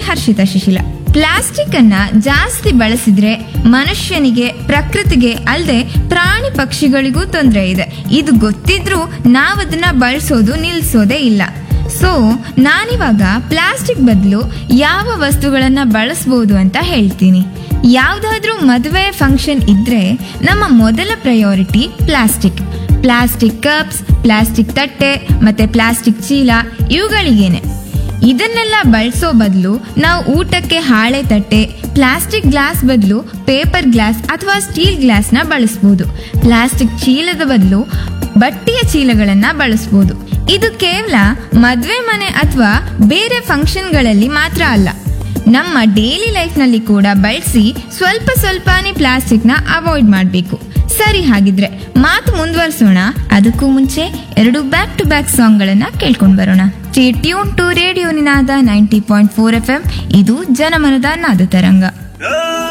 Harshita Shishila plastic ಅನ್ನ ಜಾಸ್ತಿ ಬಳಸಿದ್ರೆ ಮನುಷ್ಯನಿಗೆ ಪ್ರಕೃತಿಗೆ ಅಲ್ಲದೆ ಪ್ರಾಣಿ ಪಕ್ಷಿಗಳಿಗೂ ತೊಂದರೆ ಇದೆ ಇದು ಗೊತ್ತಿದ್ರೂ ನಾವದನ್ನ ಬಳಸೋದು ನಿಲ್ಸೋದೇ ಇಲ್ಲ ಸೊ ನಾನಿವಾಗ ಪ್ಲಾಸ್ಟಿಕ್ ಬದಲು ಯಾವ ವಸ್ತುಗಳನ್ನ ಬಳಸ್ಬೋದು ಅಂತ ಹೇಳ್ತೀನಿ ಯಾವುದಾದ್ರೂ ಮದುವೆ ಫಂಕ್ಷನ್ ಇದ್ರೆ ನಮ್ಮ ಮೊದಲ priority plastic plastic cups plastic ತಟ್ಟೆ ಮತ್ತೆ ಪ್ಲಾಸ್ಟಿಕ್ ಚೀಲ ಇವುಗಳಿಗೇನೆ ಇದನ್ನೆಲ್ಲ ಬಳಸೋ ಬದಲು ನಾವು ಊಟಕ್ಕೆ ಹಾಳೆ ತಟ್ಟೆ ಪ್ಲಾಸ್ಟಿಕ್ ಗ್ಲಾಸ್ ಬದಲು ಪೇಪರ್ ಗ್ಲಾಸ್ ಅಥವಾ ಸ್ಟೀಲ್ ಗ್ಲಾಸ್ನ ಬಳಸ್ಬೋದು ಪ್ಲಾಸ್ಟಿಕ್ ಚೀಲದ ಬದಲು ಬಟ್ಟೆಯ ಚೀಲಗಳನ್ನ ಬಳಸ್ಬೋದು ಇದು ಕೇವಲ ಮದುವೆ ಮನೆ ಅಥವಾ ಬೇರೆ ಫಂಕ್ಷನ್ಗಳಲ್ಲಿ ಮಾತ್ರ ಅಲ್ಲ ನಮ್ಮ ಡೈಲಿ ಲೈಫ್ನಲ್ಲಿ ಕೂಡ ಬಳಸಿ ಸ್ವಲ್ಪ ಸ್ವಲ್ಪನೇ ಪ್ಲಾಸ್ಟಿಕ್ನ ಅವಾಯ್ಡ್ ಮಾಡಬೇಕು ಸರಿ ಹಾಗಿದ್ರೆ ಮಾತು ಮುಂದುವರಿಸೋಣ ಅದಕ್ಕೂ ಮುಂಚೆ ಎರಡು ಬ್ಯಾಕ್ ಟು ಬ್ಯಾಕ್ ಸಾಂಗ್ಗಳನ್ನ ಕೇಳ್ಕೊಂಡು ಬರೋಣ tune to radio Ninaada ninety point four F M ಇದು ಜನಮನದ ನಾದ ತರಂಗ